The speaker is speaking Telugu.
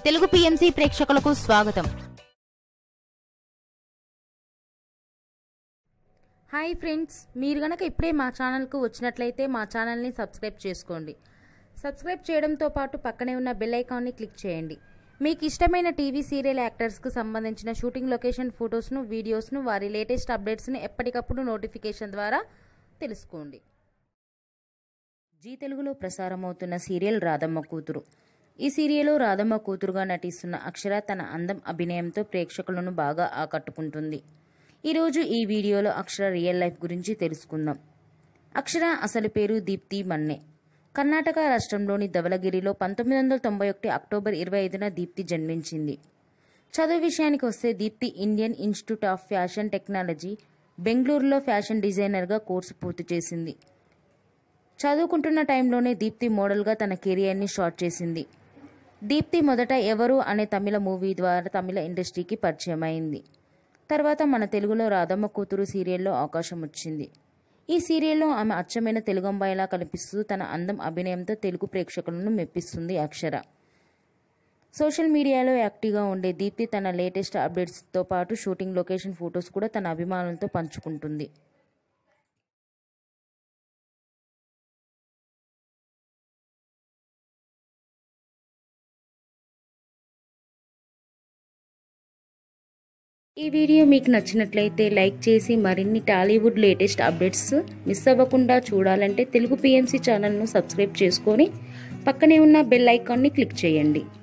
తెలుగు పిఎంసి ప్రేక్షకులకు స్వాగతం హాయ్ ఫ్రెండ్స్ మీరు గనక ఇప్పుడే మా ఛానల్కు వచ్చినట్లయితే మా ఛానల్ని సబ్స్క్రైబ్ చేసుకోండి సబ్స్క్రైబ్ చేయడంతో పాటు పక్కనే ఉన్న బెల్ ఐకాన్ని క్లిక్ చేయండి మీకు ఇష్టమైన టీవీ సీరియల్ యాక్టర్స్కు సంబంధించిన షూటింగ్ లొకేషన్ ఫొటోస్ను వీడియోస్ను వారి లేటెస్ట్ అప్డేట్స్ను ఎప్పటికప్పుడు నోటిఫికేషన్ ద్వారా తెలుసుకోండి జీ తెలుగులో ప్రసారమవుతున్న సీరియల్ రాధమ్మ కూతురు ఈ సీరియల్లో రాధమ్మ కూతురుగా నటిస్తున్న అక్షర తన అందం అభినయంతో ప్రేక్షకులను బాగా ఆకట్టుకుంటుంది ఈరోజు ఈ వీడియోలో అక్షర రియల్ లైఫ్ గురించి తెలుసుకుందాం అక్షర అసలు పేరు దీప్తి మన్నే కర్ణాటక రాష్ట్రంలోని ధవలగిరిలో పంతొమ్మిది వందల తొంభై ఒకటి అక్టోబర్ ఇరవై ఐదున దీప్తి జన్మించింది చదువు విషయానికి వస్తే Deepti Indian institute of fashion technology బెంగళూరులో ఫ్యాషన్ డిజైనర్గా కోర్సు పూర్తి చేసింది చదువుకుంటున్న టైంలోనే దీప్తి మోడల్గా తన కెరియర్ని స్టార్ట్ చేసింది దీప్తి మొదట ఎవరు అనే తమిళ మూవీ ద్వారా తమిళ ఇండస్ట్రీకి పరిచయం అయింది తర్వాత మన తెలుగులో రాధమ్మ కూతురు సీరియల్లో అవకాశం వచ్చింది ఈ సీరియల్లో ఆమె అచ్చమైన తెలుగు అమ్మాయిలా కనిపిస్తూ తన అందం అభినయంతో తెలుగు ప్రేక్షకులను మెప్పిస్తుంది అక్షర సోషల్ మీడియాలో యాక్టివ్గా ఉండే దీప్తి తన లేటెస్ట్ అప్డేట్స్తో పాటు షూటింగ్ లొకేషన్ ఫొటోస్ కూడా తన అభిమానులతో పంచుకుంటుంది ఈ వీడియో మీకు నచ్చినట్లయితే లైక్ చేసి మరిన్ని టాలీవుడ్ లేటెస్ట్ అప్డేట్స్ మిస్ అవ్వకుండా చూడాలంటే తెలుగు పిఎంసి ఛానల్ను సబ్స్క్రైబ్ చేసుకొని పక్కనే ఉన్న బెల్ ఐకాన్ని క్లిక్ చేయండి